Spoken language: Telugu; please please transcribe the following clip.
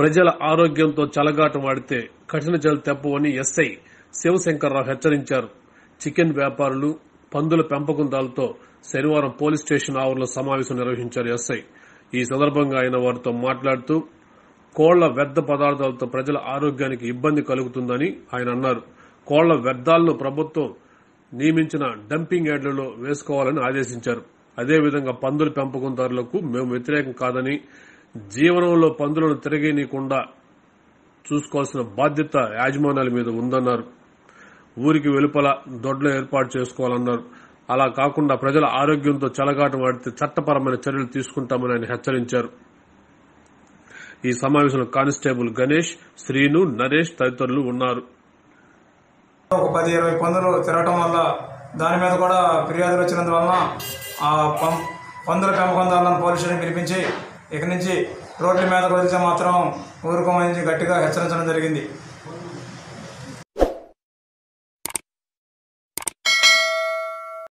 ప్రజల ఆరోగ్యంతో చెలగాటం ఆడితే కఠిన చర్యలు తప్పవని ఎస్ఐ శివశంకర్రావు హెచ్చరించారు చికెన్ వ్యాపారులు పందుల పెంపకందారులతో శనివారం పోలీస్ స్టేషన్ ఆవరణలో సమావేశం నిర్వహించారు ఎస్ఐ ఈ సందర్భంగా ఆయన వారితో మాట్లాడుతూ కోళ్ల వ్యర్థ పదార్థాలతో ప్రజల ఆరోగ్యానికి ఇబ్బంది కలుగుతుందని ఆయన అన్నారు కోళ్ల వ్యర్థాలను ప్రభుత్వం నియమించిన డంపింగ్ యార్డులలో వేసుకోవాలని ఆదేశించారు అదేవిధంగా పందుల పెంపకందారులకు మేము వ్యతిరేకం కాదని జీవనంలో పందులను తిరగనీయకుండా చూసుకోవాల్సిన బాధ్యత యాజమాన్యాల మీద ఉందన్నారు ఊరికి వెలుపల దొడ్లు ఏర్పాటు చేసుకోవాలన్నారు అలా కాకుండా ప్రజల ఆరోగ్యంతో చెలగాటం ఆడితే చట్టపరమైన చర్యలు తీసుకుంటామని ఆయన హెచ్చరించారు ఈ సమావేశంలో కానిస్టేబుల్ గణేష్ శ్రీను నరేష్ తదితరులు ఉన్నారు ఒక పది ఇరవై పందులు తిరగటం వల్ల దాని మీద కూడా ఫిర్యాదులు వచ్చినందువలన ఆ పం పందుల పెంపకందారులను పోలీస్ స్టేషన్ పిలిపించి ఇక నుంచి రోడ్ల మీద వదిలితే మాత్రం ఊరుకోమని గట్టిగా హెచ్చరించడం జరిగింది